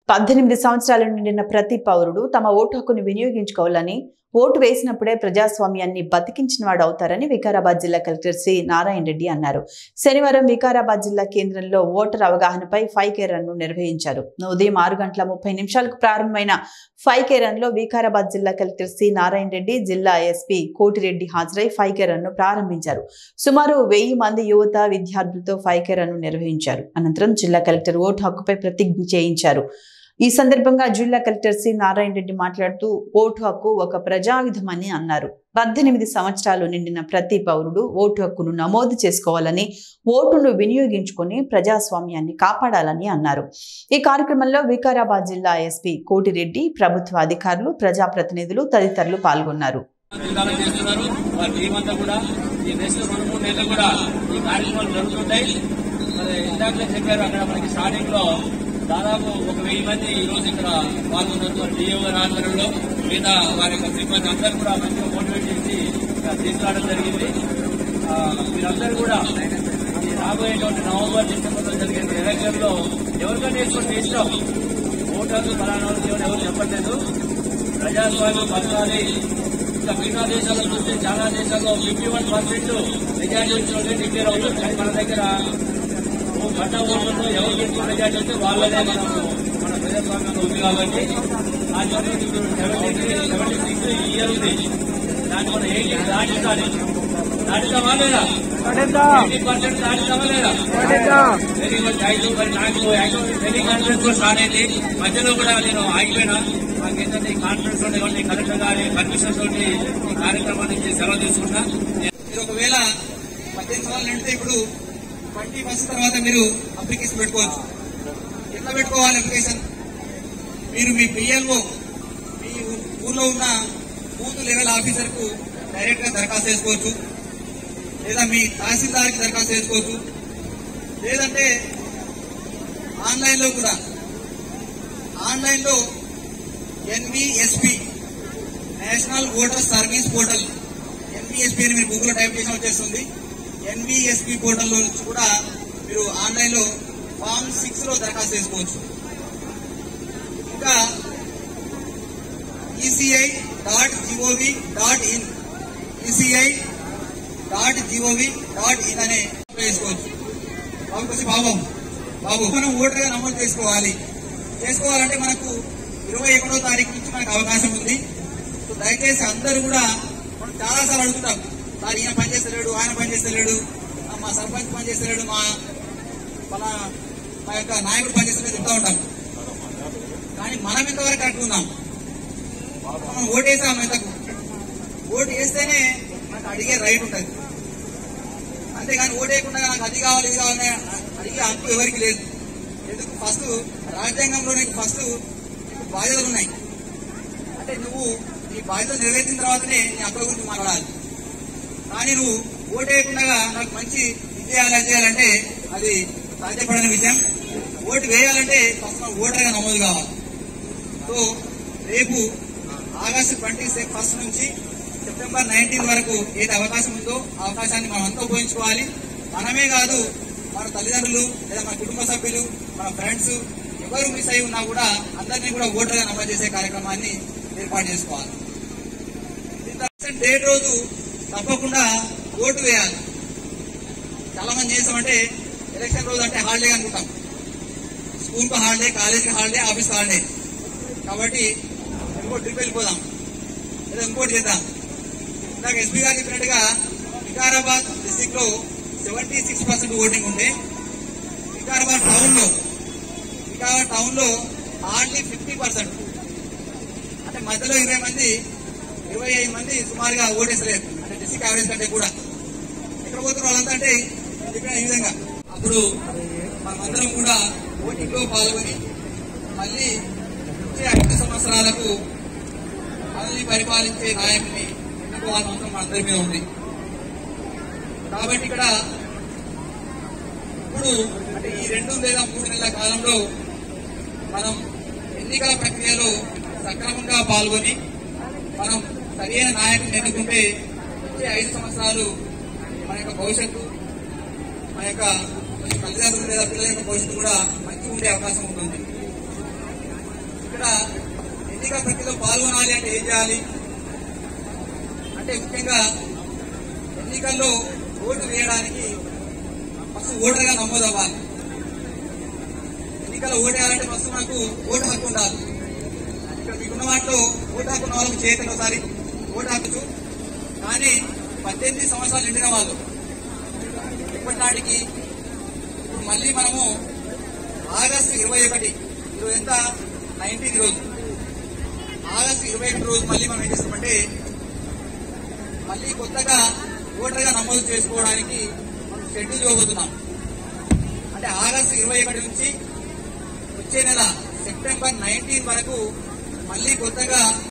పద్దెనిమిది సంవత్సరాలు నిండిన ప్రతి పౌరుడు తమ ఓటు హక్కును వినియోగించుకోవాలని ఓటు వేసినప్పుడే ప్రజాస్వామ్యాన్ని బతికించిన వాడు అవుతారని వికారాబాద్ జిల్లా కలెక్టర్ సి నారాయణ రెడ్డి అన్నారు శనివారం వికారాబాద్ జిల్లా కేంద్రంలో ఓటర్ అవగాహనపై ఫైవ్ కే రన్ ను నిర్వహించారు ఉదయం ఆరు గంటల ముప్పై నిమిషాలకు ప్రారంభమైన ఫైవ్ కే రన్ లో వికారాబాద్ జిల్లా కలెక్టర్ సి నారాయణ రెడ్డి జిల్లా ఎస్పీ కోటిరెడ్డి హాజరై ఫైవ్ కే రన్ ను ప్రారంభించారు సుమారు వెయ్యి మంది యువత విద్యార్థులతో ఫైవ్ కే రన్ ను నిర్వహించారు అనంతరం జిల్లా కలెక్టర్ ఓటు హక్కుపై ప్రతిజ్ఞ చేయించారు ఈ సందర్భంగా జిల్లా కలెక్టర్ సి నారాయణ రెడ్డి మాట్లాడుతూ ఓటు హక్కు ఒక ప్రజాయుధమని అన్నారు పద్దెనిమిది సంవత్సరాలు నిండిన ప్రతి పౌరుడు ఓటు హక్కును నమోదు చేసుకోవాలని ఓటును వినియోగించుకొని ప్రజాస్వామ్యాన్ని కాపాడాలని అన్నారు ఈ కార్యక్రమంలో వికారాబాద్ జిల్లా ఎస్పీ కోటిరెడ్డి ప్రభుత్వ అధికారులు ప్రజాప్రతినిధులు తదితరులు పాల్గొన్నారు జిల్లాలో చేస్తున్నారు వారి టీం అంతా కూడా ఈ నెక్స్ట్ రెండు మూడు నెలలు కూడా ఈ కార్యక్రమాలు జరుగుతుంటాయి మరి ఇందాకలే చెప్పారు అక్కడ మనకి స్టార్టింగ్ లో దాదాపు ఒక వెయ్యి మంది ఈ రోజు ఇక్కడ పాల్గొన్నారు మరి డిఓ గారి ఆధ్వర్యంలో మిగతా వారి యొక్క సిబ్బంది అందరూ కూడా మంచిగా మోటివేట్ చేసి ఇక్కడ తీసుకురావడం జరిగింది ఆ, మీరందరూ కూడా ఈ రాబోయేటువంటి నవంబర్ డిసెంబర్ లో జరిగే ఎలక్షన్ లో ఎవరికైనా వేసుకుంటే ఇష్టం ఓటర్లు ఫలానా వాళ్ళకి ఎవరు ఎవరు చెప్పట్లేదు ప్రజాస్వామ్యం బతకాలి ఇంకా మిగతా దేశాల్లో చూస్తే చాలా దేశాల్లో ఫిఫ్టీ వన్ పర్సెంట్ మెజార్టీ వచ్చిన డిక్లేర్ అవుతుంది కానీ మన దగ్గర ఓ గంట ఓట్లతో ఎవరు ఎక్కువ మెజార్టీ వస్తే వాళ్ళనే మనం మన ప్రజాస్వామ్యంలో ఉంది కాబట్టి ఆ సెవెంటీ సెవెంటీ సిక్స్ ఇయర్ ఉంది దాన్ని మనం ఎయిటీ దాటించాలి దాటిస్తామా లేదా ఎయిటీ పర్సెంట్ దాటిస్తామా లేదా వెరీ గుడ్ థ్యాంక్ యూ మరి నాకు వెరీ కాన్ఫిడెన్స్ కూడా స్టార్ట్ అయింది మధ్యలో కూడా నేను ఆగిపోయినా నాకు ఏంటంటే ఈ కాన్ఫిడెన్స్ తోటి ఇవ్వండి కలెక్టర్ గారి పర్మిషన్ తోటి ఈ కార్యక్రమానికి సెలవు తీసుకుంటా మీరు ఒకవేళ పద్దెనిమిది సంవత్సరాలు నిండితే ఇప్పుడు ట్వంటీ ఫస్ట్ తర్వాత మీరు అప్లికేషన్ పెట్టుకోవచ్చు ఎట్లా పెట్టుకోవాలి అప్లికేషన్ మీరు మీ పిఎల్ఓ మీ ఊర్లో ఉన్న బూత్ లెవెల్ ఆఫీసర్ కు డైరెక్ట్ గా దరఖాస్తు చేసుకోవచ్చు లేదా మీ తహసీల్దార్ కి దరఖాస్తు చేసుకోవచ్చు లేదంటే ఆన్లైన్ లో కూడా ఆన్లైన్ లో NVSP national voter service portal NVSP అని మీరు గూగుల్ టైప్ చేసిన వచ్చేస్తుంది ఎన్విఎస్పి పోర్టల్ లో నుంచి కూడా మీరు ఆన్లైన్ లో ఫామ్ సిక్స్ లో దరఖాస్తు చేసుకోవచ్చు ఇంకా ECI dot GOV dot in ECI dot GOV dot in అనే వేసుకోవచ్చు బాబు కొంచెం బాబు బాబు మనం ఓటర్గా నమోదు చేసుకోవాలి చేసుకోవాలంటే మనకు ఇరవై ఒకటో తారీఖు నుంచి మనకు అవకాశం ఉంది సో దయచేసి అందరూ కూడా మనం చాలా సార్లు అడుగుతాం సార్ ఈయన పని చేస్తలేడు ఆయన పని చేస్తలేడు ఆ, మా సర్పంచ్ పని చేస్తలేడు మా మన మా యొక్క నాయకుడు పని చేస్తలేడు చెప్తా ఉంటాం కానీ మనం ఎంతవరకు కరెక్ట్ ఉన్నాం మనం ఓటేసాం ఎంతకు ఓటు వేస్తేనే మనకు అడిగే రైట్ ఉంటుంది అంతేగాని ఓటేయకుండా నాకు అది కావాలి ఇది కావాలి అని అడిగే హక్కు ఎవరికి లేదు ఎందుకు ఫస్ట్ రాజ్యాంగంలో నీకు ఫస్ట్ నీకు బాధ్యతలు ఉన్నాయి అంటే నువ్వు నీ బాధ్యతలు నెరవేర్చిన తర్వాతనే నీ హక్కుల గురించి మాట్లాడాలి కానీ నువ్వు ఓటేయకుండా నాకు మంచి ఇది చేయాలి అది చేయాలంటే అది సాధ్యపడని విషయం ఓటు వేయాలంటే ఫస్ట్ మనం ఓటర్గా నమోదు కావాలి సో రేపు ఆగస్టు ట్వంటీ ఫస్ట్ నుంచి సెప్టెంబర్ నైన్టీన్ వరకు ఏది అవకాశం ఉందో ఆ అవకాశాన్ని మనం అంతా ఉపయోగించుకోవాలి మనమే కాదు మన తల్లిదండ్రులు లేదా మన కుటుంబ సభ్యులు మన ఫ్రెండ్స్ ఎవరు మిస్ అయి ఉన్నా కూడా అందరినీ కూడా ఓటర్గా నమోదు చేసే కార్యక్రమాన్ని ఏర్పాటు చేసుకోవాలి డేట్ రోజు తప్పకుండా ఓటు వేయాలి చాలా మంది చేస్తామంటే ఎలక్షన్ రోజు అంటే హాలిడే అనుకుంటాం స్కూల్ కు హాలిడే కాలేజ్ కి హాలిడే ఆఫీస్ హాలిడే కాబట్టి ఇంకో ట్రిప్ వెళ్ళిపోదాం లేదా ఇంకోటి చేద్దాం ఇందాక ఎస్పీ గారు చెప్పినట్టుగా వికారాబాద్ డిస్టిక్ లో సెవెంటీ సిక్స్ పర్సెంట్ ఓటింగ్ ఉంటే వికారాబాద్ టౌన్ లో వికారాబాద్ టౌన్ లో హార్డ్లీ ఫిఫ్టీ పర్సెంట్ అంటే మధ్యలో ఇరవై మంది ఇరవై ఐదు మంది సుమారుగా ఓటేసలేరు అంటే డిస్టిక్ యావరేజ్ కంటే కూడా ఎక్కడ పోతున్నారు వాళ్ళంతా అంటే చెప్పిన ఈ విధంగా అప్పుడు మనమందరం కూడా ఓటింగ్ లో పాల్గొని మళ్ళీ వచ్చే ఐదు సంవత్సరాలకు మనల్ని పరిపాలించే నాయకుని ఎన్నుకోవాల్సిన అవసరం మనందరి మీద ఉంది కాబట్టి ఇక్కడ ఇప్పుడు అంటే ఈ రెండు లేదా మూడు నెలల కాలంలో మనం ఎన్నికల ప్రక్రియలో సక్రమంగా పాల్గొని మనం సరైన నాయకుని ఎన్నుకుంటే వచ్చే ఐదు సంవత్సరాలు మన యొక్క భవిష్యత్తు మన యొక్క తల్లిదండ్రులు లేదా పిల్లల యొక్క భవిష్యత్తు కూడా మంచిగా ఉండే అవకాశం ఉంటుంది ఎన్నికల ప్రక్రియలో పాల్గొనాలి అంటే ఏం చేయాలి అంటే ముఖ్యంగా ఎన్నికల్లో ఓటు వేయడానికి ఫస్ట్ ఓటర్గా నమోదవ్వాలి ఎన్నికల్లో ఓటు వేయాలంటే ఫస్ట్ మనకు ఓటు హక్కు ఉండాలి ఇక్కడ మీకున్న వాటిలో ఓటు హక్కు ఉన్న వాళ్ళకి చేతులు ఒకసారి ఓటు హక్కు కానీ పద్దెనిమిది సంవత్సరాలు నిండిన వాళ్ళు ఇప్పటి నాటికి ఇప్పుడు మళ్ళీ మనము ఆగస్టు ఇరవై ఒకటి ఈరోజు ఎంత నైన్టీన్ రోజు ఆగస్టు ఇరవై ఒకటి రోజు మళ్ళీ మనం ఏం చేస్తామంటే మళ్ళీ కొత్తగా ఓటర్గా నమోదు చేసుకోవడానికి మనం షెడ్యూల్ ఇవ్వబోతున్నాం అంటే ఆగస్టు ఇరవై ఒకటి నుంచి వచ్చే నెల సెప్టెంబర్ నైన్టీన్ వరకు మళ్ళీ కొత్తగా